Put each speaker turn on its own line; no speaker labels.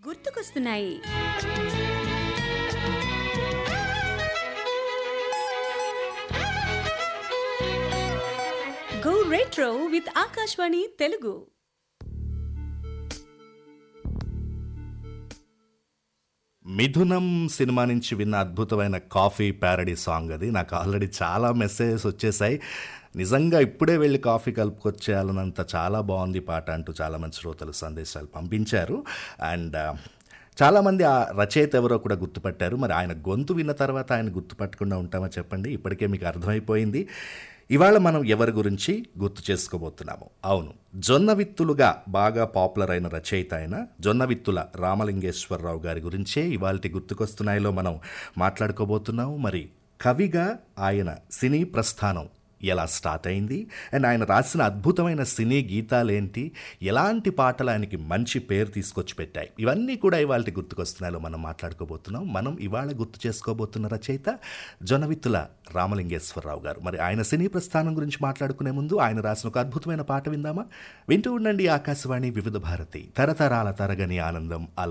గుర్తుకొస్తున్నాయి go retro with Akashvani Telugu
Mithunam cinema నుంచి విన్న అద్భుతమైన కాఫీ ప్యారడీ సాంగ్ అది నాకు ఆల్రెడీ చాలా మెసేజెస్ వచ్చేసాయి నిజంగా ఇప్పుడే వెళ్ళి కాఫీ కలుపుకొచ్చేయాలన్నంత చాలా బాగుంది పాట అంటూ చాలా మంది శ్రోతలు సందేశాలు పంపించారు అండ్ చాలామంది ఆ రచయిత ఎవరో కూడా గుర్తుపట్టారు మరి ఆయన గొంతు విన్న తర్వాత ఆయన గుర్తుపట్టకుండా ఉంటామా చెప్పండి ఇప్పటికే మీకు అర్థమైపోయింది ఇవాళ మనం ఎవరి గురించి గుర్తు చేసుకోబోతున్నాము అవును జొన్న విత్తులుగా బాగా పాపులర్ అయిన రచయిత అయిన జొన్న విత్తుల రామలింగేశ్వరరావు గారి గురించే ఇవాళ గుర్తుకొస్తున్నాయిలో మనం మాట్లాడుకోబోతున్నాము మరి కవిగా ఆయన సినీ ప్రస్థానం ఎలా స్టార్ట్ అయింది అండ్ ఆయన రాసిన అద్భుతమైన సినీ గీతాలేంటి ఎలాంటి పాటలు ఆయనకి మంచి పేరు తీసుకొచ్చి పెట్టాయి ఇవన్నీ కూడా ఇవాళ గుర్తుకొస్తున్నాయో మనం మాట్లాడుకోబోతున్నాం మనం ఇవాళ గుర్తు చేసుకోబోతున్న రచయిత జొనవిత్తుల రామలింగేశ్వరరావు గారు మరి ఆయన సినీ ప్రస్థానం గురించి మాట్లాడుకునే ముందు ఆయన రాసిన ఒక అద్భుతమైన పాట విందామా వింటూ ఉండండి ఆకాశవాణి వివిధ భారతి తరతరాల తరగని ఆనందం అల